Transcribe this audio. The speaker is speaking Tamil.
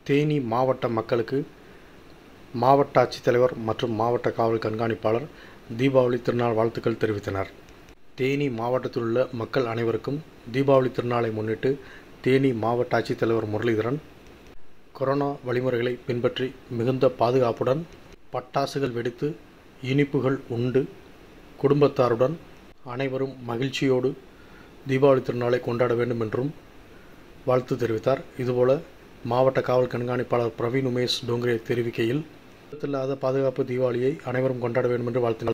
தேனி மாவட்ட மக்களுக்கு மாவட்ட ஆட்சித்தலைவர் மற்றும் மாவட்ட காவல் கண்காணிப்பாளர் தீபாவளி திருநாள் வாழ்த்துக்கள் தெரிவித்தனர் தேனி மாவட்டத்தில் உள்ள மக்கள் அனைவருக்கும் தீபாவளி திருநாளை முன்னிட்டு தேனி மாவட்ட ஆட்சித்தலைவர் முரளிதரன் கொரோனா வழிமுறைகளை பின்பற்றி மிகுந்த பாதுகாப்புடன் பட்டாசுகள் வெடித்து இனிப்புகள் உண்டு குடும்பத்தாருடன் அனைவரும் மகிழ்ச்சியோடு தீபாவளி திருநாளை கொண்டாட வேண்டும் என்றும் வாழ்த்து தெரிவித்தார் இதுபோல மாவட்ட காவல் கண்காணிப்பாளர் பிரவீன் உமேஷ் டோங்கரே தெரிவிக்கையில் இல்லாத பாதுகாப்பு தீபாவளியை அனைவரும் கொண்டாட வேண்டும் என்று வாழ்த்தினார்